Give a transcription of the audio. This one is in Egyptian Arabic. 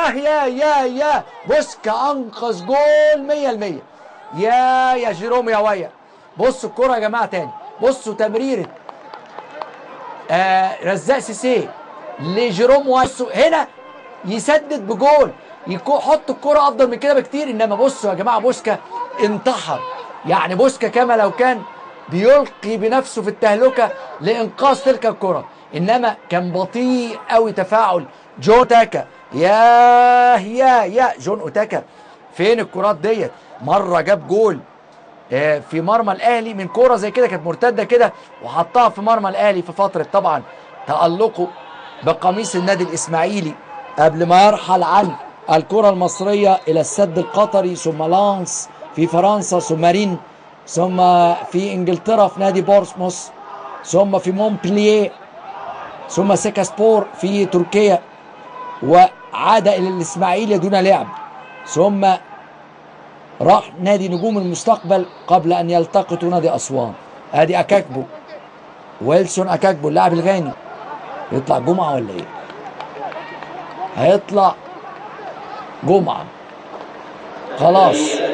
ياه يا يا يا بوسكا انقذ جول 100% يا يا جيروم يا ويا بصوا الكرة يا جماعة تاني بصوا تمريرة آه رزاق سيسي لجيروم واسو هنا يسدد بجول يحط الكرة افضل من كده بكتير انما بصوا يا جماعة بوسكا انتحر يعني بوسكا كما لو كان بيلقي بنفسه في التهلكة لإنقاذ تلك الكرة إنما كان بطيء قوي تفاعل جو تاكا ياه يا يا جون أوتاكا فين الكرات ديت مرة جاب جول آه، في مرمى الأهلي من كرة زي كده كانت مرتدة كده وحطها في مرمى الأهلي في فترة طبعا تألقه بقميص النادي الإسماعيلي قبل ما يرحل عن الكرة المصرية إلى السد القطري ثم لانس في فرنسا ثم رين ثم في انجلترا في نادي بورسموث ثم في مونبلييه ثم سيكاسبور في تركيا وعاد الى الاسماعيليه دون لعب ثم راح نادي نجوم المستقبل قبل ان يلتقطوا نادي اسوان ادي اكاكبو ويلسون اكاكبو اللاعب الغاني يطلع جمعه ولا ايه هيطلع جمعه خلاص